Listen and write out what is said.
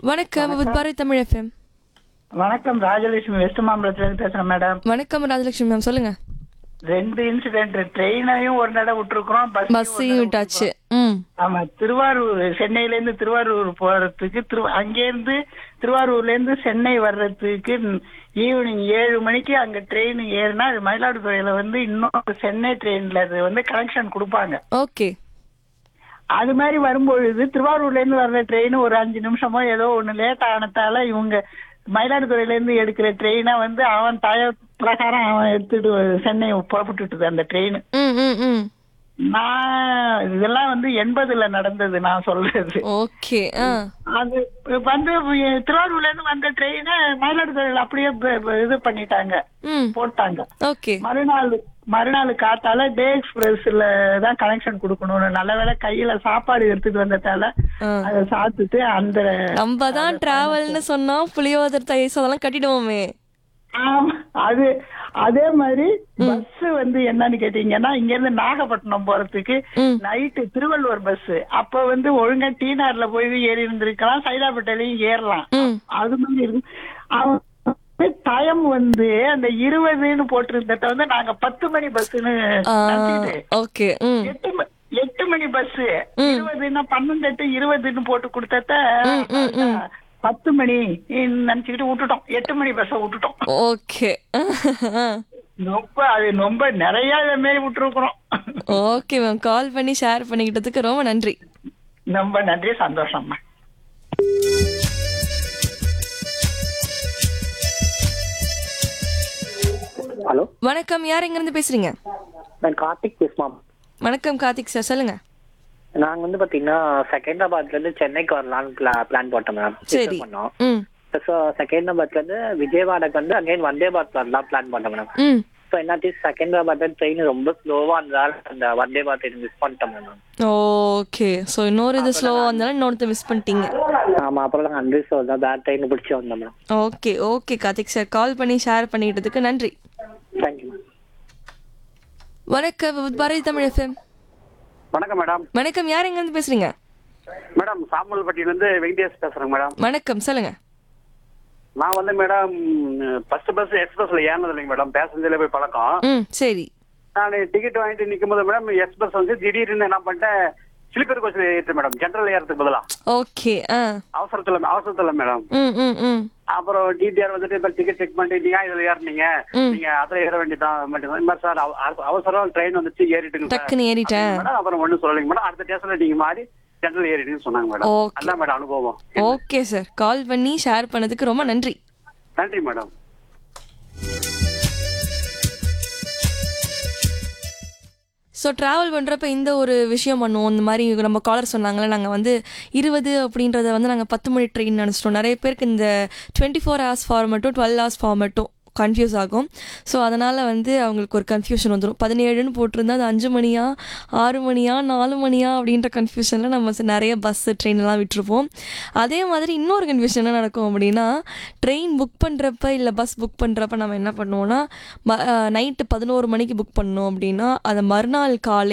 வணக்கம் with Bharati Tamil FM வணக்கம் Rajalakshmi west மாம்பலத்துல இருந்து பேசுறேன் மேடம் வணக்கம் ராஜலட்சுமி மேம் சொல்லுங்க ரெண்டு இன்சிடென்ட் ட்ரெயினையும் ஒரு நட விட்டுருக்கோம் பஸ் பஸ்ஸையும் விட்டாச்சு ம் ஆமா திருவாரூர் சென்னையில இருந்து திருவாரூர் போறதுக்கு திரு அங்கேருந்து திருவாரூர்ல இருந்து சென்னை வர்றதுக்கு ஈவினிங் ஏழு மணிக்கு அங்க ட்ரெயின் ஏறினா அது மயிலாடுதுறையில வந்து இன்னொரு சென்னை ட்ரெயின்ல அது வந்து கனெக்ஷன் கொடுப்பாங்க ஓகே அது மாதிரி வரும்பொழுது திருவாரூர்ல இருந்து வர்ற ட்ரெயின் ஒரு அஞ்சு நிமிஷமோ ஏதோ ஒண்ணு லேட் ஆனதால இவங்க மயிலாடுதுறையில இருந்து எடுக்கிற ட்ரெயினை வந்து அவன் தய பிரகாரம் அவன் எடுத்துட்டு சென்னை புறப்பட்டுட்டு அந்த ட்ரெயின் ம் ம் ம் நான் இதெல்லாம் வந்து எண்பதுல நடந்தது நான் சொல்றது ஓகே ஆ அது வந்து திருவாரூர்ல இருந்து வந்த ட்ரெயினை மயிலாடுதுறையில அப்படியே ப- ப- இது பண்ணிட்டாங்க ம் போட்டாங்க ஓகே மறுநாள் மறுநாள் காத்தால டே எக்ஸ்பிரஸ்ல தான் கனெக்ஷன் கொடுக்கணும்னு நல்ல வேளை கையில சாப்பாடு எடுத்துட்டு வந்ததால ஆ. அதை சாப்பிட்டுட்டு அந்த நம்ம தான் டிராவல்னு சொன்னா புளியோதர் தயிர் அதெல்லாம் கட்டிடுவோமே ஆமா, அது அதே மாதிரி பஸ் வந்து என்னன்னு கேட்டீங்கன்னா இங்க இருந்து நாகப்பட்டினம் போறதுக்கு ம். நைட்டு திருவள்ளுவர் பஸ் அப்ப வந்து ஒழுங்கா டீனார்ல போய் ஏறி இருந்திருக்கலாம் சைதாப்பேட்டையிலயும் ஏறலாம் ம் அது மாதிரி இருக்கு அவன் டைம் வந்து அந்த இருபதுன்னு போட்டிருந்தத வந்து நாங்க பத்து மணி பஸ்ன்னு ஆ நினைச்சிட்டு ஓகே ம் எட்டு ம- எட்டு மணி பஸ் இருபதுன்னா பன்னெண்டு எட்டு இருபதுன்னு போட்டு கொடுத்தத பத்து மணி நினைச்சுக்கிட்டு விட்டுட்டோம் எட்டு மணி பஸ்ஸ விட்டுட்டோம் ஓகே ரொம்ப அது ரொம்ப நிறைய இதை மாரி விட்டுருக்குறோம் ஓகே மேம் கால் பண்ணி ஷேர் பண்ணிக்கிட்டதுக்கு ரொம்ப நன்றி ரொம்ப நன்றி சந்தோஷம்மா ஹலோ வணக்கம் யார் எங்க இருந்து பேசுறீங்க நான் கார்த்திக் பேசுமாம் வணக்கம் கார்த்திக் சார் சொல்லுங்க நாங்க வந்து பாத்தீங்கன்னா செகண்டாபாத்ல இருந்து சென்னைக்கு வரலாம்னு பிளான் போட்டோம் மேம் சரி பண்ணோம் ம் ஸோ செகண்டாபாத்ல இருந்து விஜயவாடாக்கு வந்து அகைன் வந்தே பாரத் வரலாம் பிளான் பண்ணோம் மேம் ம் ஸோ என்னாச்சு செகண்டாபாத்ல ட்ரெயின் ரொம்ப ஸ்லோவா இருந்ததால அந்த வந்தே பாரத் மிஸ் பண்ணிட்டோம் மேம் ஓகே ஸோ இன்னொரு இது ஸ்லோவாக இருந்தாலும் இன்னொருத்த மிஸ் பண்ணிட்டீங்க ஆமா அப்புறம் நாங்கள் அன்றைய ஸோ தான் வேற ட்ரெயின் பிடிச்சி வந்தோம் ma'am okay okay Karthik sir call பண்ணி ஷேர் பண்ணிக்கிட்டதுக்கு நன்றி தேங்க்யூ மேம் வணக்கம் வித் பாரதி தமிழ் எஃப்எம் வணக்கம் மேடம் வணக்கம் யார் எங்க இருந்து பேசுறீங்க மேடம் சாம்பல்பட்டியிலேருந்து வெங்கடேஷ் பேசுறேன் மேடம் வணக்கம் சொல்லுங்க நான் வந்து மேடம் ஃபர்ஸ்ட் பஸ் எக்ஸ்பிரஸ்ல ஏறினது இல்லைங்க மேடம் பேசஞ்சர்ல போய் பழக்கம் ம் சரி நான் டிக்கெட் வாங்கிட்டு நிற்கும் போது மேடம் எக்ஸ்பிரஸ் வந்து திடீர்னு என்ன பண்ணிட்டேன் சிலிக்கர் கோச்சில் ஏறிட்டு மேடம் ஜென்ரல் ஏறதுக்கு பதிலா ஓகே ஆ அவசரத்துல அவசரத்துல மேடம் ம் ம் ம் அப்புறம் டிடிஆர் வந்துட்டு இப்போ டிக்கெட் செக் பண்ணிட்டு நீங்க இதுல ஏறினீங்க நீங்க அதுல ஏற வேண்டியதான் மட்டும் இந்த மாதிரி சார் அவ- அவ- அவசரம் ட்ரெயின் வந்துச்சு ஏறிட்டுங்க சார் டக்குன்னு ஏறிட்டேன் மேடம் அப்புறம் ஒன்றும் சொல்லலைங்க மேடம் அடுத்த ஸ்டேஷன்ல நீங்க மாறி ஜென்ரல் ஏறிட்டுன்னு சொன்னாங்க மேடம் Okay. அதான் மேடம் அனுபவம் ஓகே சார் கால் பண்ணி ஷேர் பண்ணதுக்கு ரொம்ப நன்றி நன்றி மேடம் ஸோ ட்ராவல் பண்ணுறப்ப இந்த ஒரு விஷயம் பண்ணுவோம் இந்த மாதிரி நம்ம காலர் சொன்னாங்களே நாங்கள் வந்து இருபது அப்படின்றத வந்து நாங்கள் பத்து மணி ட்ரெயின் நினச்சிட்டோம் நிறைய பேருக்கு இந்த டுவெண்ட்டி ஃபோர் ஹவர்ஸ் ஃபார்மேட்டும் டுவெல் ஹவர்ஸ் ஃபார்மேட்டும் கன்ஃபியூஸ் ஆகும் ஸோ அதனால் வந்து அவங்களுக்கு ஒரு கன்ஃபியூஷன் வந்துடும் பதினேழுன்னு போட்டிருந்தா அது அஞ்சு மணியா ஆறு மணியா நாலு மணியா அப்படின்ற கன்ஃபியூஷனில் நம்ம ச- நிறைய பஸ்ஸு ட்ரெயின்லாம் விட்டுருப்போம் அதே மாதிரி இன்னொரு கன்ஃபியூஷன் என்ன நடக்கும் அப்படின்னா ட்ரெயின் புக் பண்ணுறப்ப இல்லை பஸ் புக் பண்ணுறப்ப நம்ம என்ன பண்ணுவோம்னா நைட்டு பதினோரு மணிக்கு புக் பண்ணோம் அப்படின்னா அதை மறுநாள் காலை